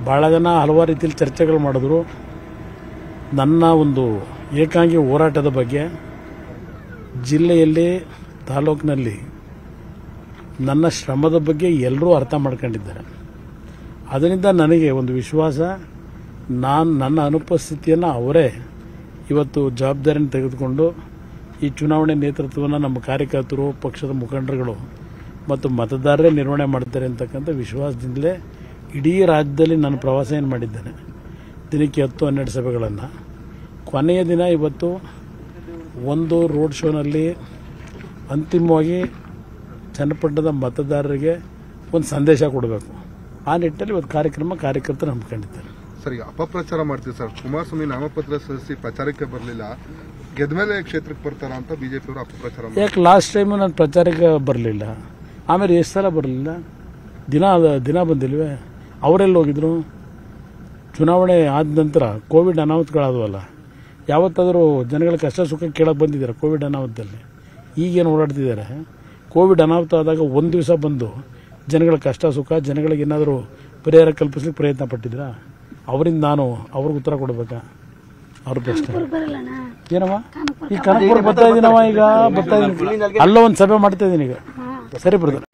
ಭಾಳ ಜನ ಹಲವಾರು ರೀತಿಯಲ್ಲಿ ಚರ್ಚೆಗಳು ಮಾಡಿದ್ರು ನನ್ನ ಒಂದು ಏಕಾಂಗಿ ಹೋರಾಟದ ಬಗ್ಗೆ ಜಿಲ್ಲೆಯಲ್ಲಿ ತಾಲೂಕಿನಲ್ಲಿ ನನ್ನ ಶ್ರಮದ ಬಗ್ಗೆ ಎಲ್ಲರೂ ಅರ್ಥ ಮಾಡ್ಕೊಂಡಿದ್ದಾರೆ ಅದರಿಂದ ನನಗೆ ಒಂದು ವಿಶ್ವಾಸ ನಾನು ನನ್ನ ಅನುಪಸ್ಥಿತಿಯನ್ನು ಅವರೇ ಇವತ್ತು ಜವಾಬ್ದಾರಿಯನ್ನು ತೆಗೆದುಕೊಂಡು ಈ ಚುನಾವಣೆ ನೇತೃತ್ವವನ್ನು ನಮ್ಮ ಕಾರ್ಯಕರ್ತರು ಪಕ್ಷದ ಮುಖಂಡರುಗಳು ಮತ್ತು ಮತದಾರರೇ ನಿರ್ವಹಣೆ ಮಾಡ್ತಾರೆ ಅಂತಕ್ಕಂಥ ವಿಶ್ವಾಸದಿಂದಲೇ ಇಡೀ ರಾಜ್ಯದಲ್ಲಿ ನಾನು ಪ್ರವಾಸ ಏನು ಮಾಡಿದ್ದೇನೆ ದಿನಕ್ಕೆ ಹತ್ತು ಹನ್ನೆರಡು ಸಭೆಗಳನ್ನು ಕೊನೆಯ ದಿನ ಇವತ್ತು ಒಂದು ರೋಡ್ ಶೋನಲ್ಲಿ ಅಂತಿಮವಾಗಿ ಚನ್ನಪಟ್ಟಣದ ಮತದಾರರಿಗೆ ಒಂದು ಸಂದೇಶ ಕೊಡಬೇಕು ಆ ನಿಟ್ಟಿನಲ್ಲಿ ಇವತ್ತು ಕಾರ್ಯಕ್ರಮ ಕಾರ್ಯಕರ್ತರು ಹಮ್ಮಿಕೊಂಡಿದ್ದಾರೆ ಸರ್ ಈಗ ಅಪಪ್ರಚಾರ ಮಾಡ್ತೀವಿ ಸರ್ ಕುಮಾರಸ್ವಾಮಿ ನಾಮಪತ್ರ ಸಲ್ಲಿಸಿ ಪ್ರಚಾರಕ್ಕೆ ಬರಲಿಲ್ಲ ಗೆದ್ಮೇಲೆ ಕ್ಷೇತ್ರಕ್ಕೆ ಬರ್ತಾರ ಅಂತ ಬಿಜೆಪಿ ಅವರು ಅಪಪ್ರಚಾರ ಮಾಡ್ತಾರೆ ಯಾಕೆ ಲಾಸ್ಟ್ ಟೈಮು ನಾನು ಪ್ರಚಾರಕ್ಕೆ ಬರಲಿಲ್ಲ ಆಮೇಲೆ ಎಷ್ಟು ಸಲ ಬರಲಿಲ್ಲ ದಿನ ದಿನ ಬಂದಿಲ್ವೇ ಅವರೆಲ್ಲಿ ಹೋಗಿದ್ರು ಚುನಾವಣೆ ಆದ ನಂತರ ಕೋವಿಡ್ ಅನಾಹುತಗಳಾದವಲ್ಲ ಯಾವತ್ತಾದರೂ ಜನಗಳ ಕಷ್ಟ ಸುಖ ಕೇಳಕ್ಕೆ ಬಂದಿದ್ದಾರೆ ಕೋವಿಡ್ ಅನಾಹುತದಲ್ಲಿ ಈಗೇನು ಓಡಾಡ್ತಿದ್ದಾರೆ ಕೋವಿಡ್ ಅನಾಹುತ ಆದಾಗ ಒಂದು ದಿವಸ ಬಂದು ಜನಗಳ ಕಷ್ಟ ಸುಖ ಜನಗಳಿಗೆ ಏನಾದರೂ ಪರಿಹಾರ ಕಲ್ಪಿಸ್ಲಿಕ್ಕೆ ಪ್ರಯತ್ನ ಪಟ್ಟಿದ್ರಾ ಅವರಿಂದ ನಾನು ಅವ್ರಿಗೆ ಉತ್ತರ ಕೊಡಬೇಕಾ ಅವ್ರ ಪ್ರಶ್ನೆ ಏನಮ್ಮ ಈ ಕನಕಪುರ ಬರ್ತಾ ಇದೀನವ ಈಗ ಬರ್ತಾ ಇದೀನಿ ಅಲ್ಲ ಒಂದು ಸಭೆ ಮಾಡ್ತಾ ಇದೀನಿ ಈಗ ಸರಿ ಬ್ರದರ್